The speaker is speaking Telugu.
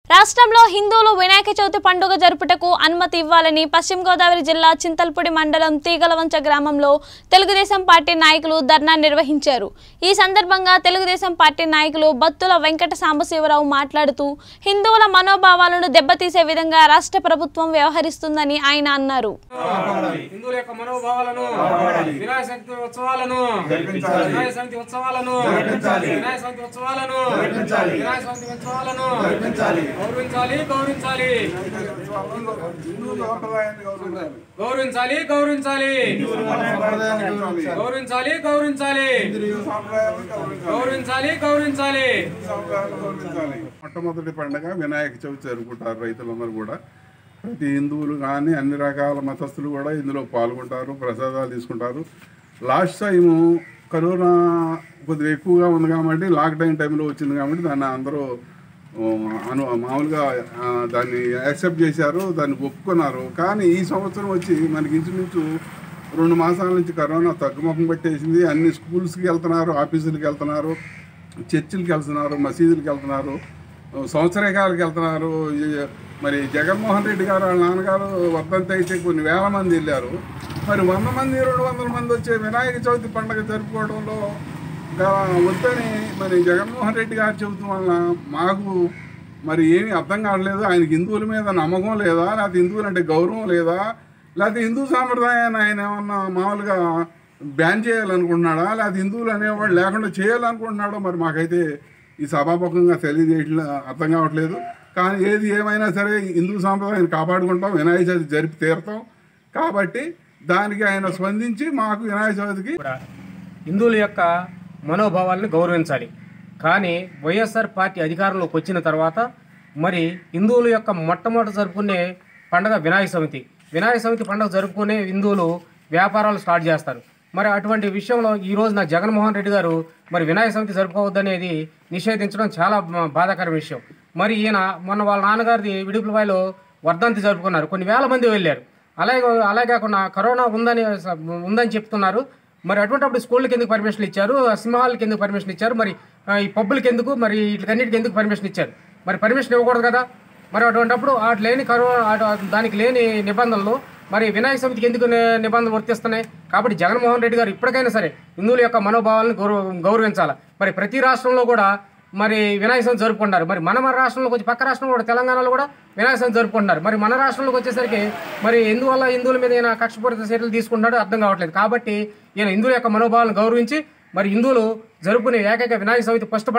రాష్ట్రంలో హిందువులు వినాయక చవితి పండుగ జరుపుటకు అనుమతి ఇవ్వాలని పశ్చిమ గోదావరి జిల్లా చింతల్పూడి మండలం తీగలవంచ గ్రామంలో తెలుగుదేశం పార్టీ నాయకులు ధర్నా నిర్వహించారు ఈ సందర్భంగా తెలుగుదేశం పార్టీ నాయకులు బత్తుల వెంకట సాంబశివరావు మాట్లాడుతూ హిందువుల మనోభావాలను దెబ్బతీసే విధంగా రాష్ట్ర ప్రభుత్వం వ్యవహరిస్తుందని ఆయన అన్నారు హిందువుల యొక్క మనోభావాలను వినాయక శక్తి ఉత్సవాలను వినాయక సమితి ఉత్సవాలను వినాయక సమితి ఉత్సవాలను వినాయక సమితి ఉత్సవాలను గౌరవించాలి గౌరవించాలి హిందూ సాంప్రదాయాన్ని గౌరవించాలి గౌరవించాలి గౌరవించాలి గౌరవించాలి గౌరవించాలి హిందూ సాంప్రదాయాన్ని గౌరవించాలి గౌరవించాలి గౌరవించాలి హిందూ సాంప్రదాయాన్ని గౌరవించాలి మొట్టమొదటి పండుగ వినాయక చవితి జరుపుకుంటారు రైతులందరూ కూడా ప్రతి హిందువులు కానీ అన్ని రకాల మతస్థులు కూడా ఇందులో పాల్గొంటారు ప్రసాదాలు తీసుకుంటారు లాస్ట్ టైం కరోనా కొద్దిగా ఎక్కువగా ఉంది కాబట్టి లాక్డౌన్ టైంలో వచ్చింది కాబట్టి దాన్ని అందరూ ఆ, అను మామూలుగా ఆ, దాన్ని యాక్సెప్ట్ చేశారు దాన్ని ఒప్పుకున్నారు కానీ ఈ సంవత్సరం వచ్చి మనకి ఇంచుమించు రెండు మాసాల నుంచి కరోనా తగ్గుముఖం పెట్టేసింది అన్ని స్కూల్స్కి వెళ్తున్నారు ఆఫీసులకు వెళ్తున్నారు చర్చిలకు వెళ్తున్నారు మసీదులకు వెళ్తున్నారు సంవత్సరేకాలకు వెళ్తున్నారు ఈ- మరి జగన్మోహన్ రెడ్డి గారు వాళ్ళ నాన్నగారు వర్ధంతి అయితే కొన్ని వేల మంది వెళ్ళారు మరి వంద మంది రెండు వందల మంది వచ్చే వినాయక చవితి పండుగ జరుపుకోవడంలో గా- వద్దని మరి జగన్మోహన్ రెడ్డి గారు చెబుతున్న వలన మాకు మరి ఏమీ అర్థం కావట్లేదు ఆయనకి హిందువుల మీద నమ్మకం లేదా లేకపోతే హిందువులు అంటే గౌరవం లేదా లేకపోతే హిందూ సాంప్రదాయాన్ని ఆయన ఏమన్నా మామూలుగా బ్యాన్ చేయాలనుకుంటున్నాడా లేకపోతే హిందువులు అనేవాళ్ళు లేకుండా చేయాలనుకుంటున్నాడో మరి మాకైతే ఈ సభాముఖంగా తెలియజేయట్లే అర్థం కావట్లేదు కానీ ఏది ఏమైనా సరే హిందూ సాంప్రదాయాన్ని కాపాడుకుంటాం వినాయక చవితి జరిపి తీరుతాం కాబట్టి దానికి ఆయన స్పందించి మాకు వినాయక చవితికి కూడా హిందువుల యొక్క మనోభావాలను గౌరవించాలి కానీ వైఎస్ఆర్ పార్టీ అధికారంలోకి వచ్చిన తర్వాత మరి హిందువుల యొక్క మొట్టమొదటి జరుపుకునే పండగ వినాయక సమితి వినాయక సమితి పండుగ జరుపుకునే హిందువులు వ్యాపారాలు స్టార్ట్ చేస్తారు మరి అటువంటి విషయంలో ఈ రోజున జగన్మోహన్ రెడ్డి గారు మరి వినాయక సమితి జరుపుకోవద్దనేది నిషేధించడం చాలా బా- బాధాకర విషయం మరి ఈయన మొన్న వాళ్ళ నాన్నగారిది విడుపులవాయిలో వర్ధంతి జరుపుకున్నారు కొన్ని వేల మంది వెళ్ళారు అలాగే అలాగే కాకుండా కరోనా ఉందని ఉందని చెప్తున్నారు మరి అటువంటిప్పుడు స్కూళ్ళకి ఎందుకు పర్మిషన్ ఇచ్చారు సింహాలకి ఎందుకు పర్మిషన్ ఇచ్చారు మరి ఆ, ఈ పబ్బులకి ఎందుకు మరి వీటికన్నిటికి ఎందుకు పర్మిషన్ ఇచ్చారు మరి పర్మిషన్ ఇవ్వకూడదు కదా మరి అటువంటిప్పుడు వాటి లేని కరోనా అటు- దానికి లేని నిబంధనలు మరి వినాయక సమితికి ఎందుకు ని- నిబంధనలు వర్తిస్తున్నాయి కాబట్టి జగన్మోహన్ రెడ్డి గారు ఇప్పటికైనా సరే హిందువుల యొక్క మనోభావాలను గౌరవ గౌరవించాలి మరి ప్రతి రాష్ట్రంలో కూడా మరి వినాయక చవితి జరుపుకుంటారు మరి మన మన రాష్ట్రంలోకి వచ్చి పక్క రాష్ట్రంలో కూడా తెలంగాణలో కూడా వినాయక చవితి జరుపుకుంటున్నారు మరి మన రాష్ట్రంలోకి వచ్చేసరికి మరి ఎందువల్ల హిందువుల మీద ఈయన కక్షపూరిత చర్యలు తీసుకుంటాడో అర్థం కావట్లేదు కాబట్టి ఈయన హిందువుల యొక్క మనోభావాలను గౌరవించి మరి హిందువులు జరుపుకునే ఏకైక వినాయక చవితి ఫస్ట్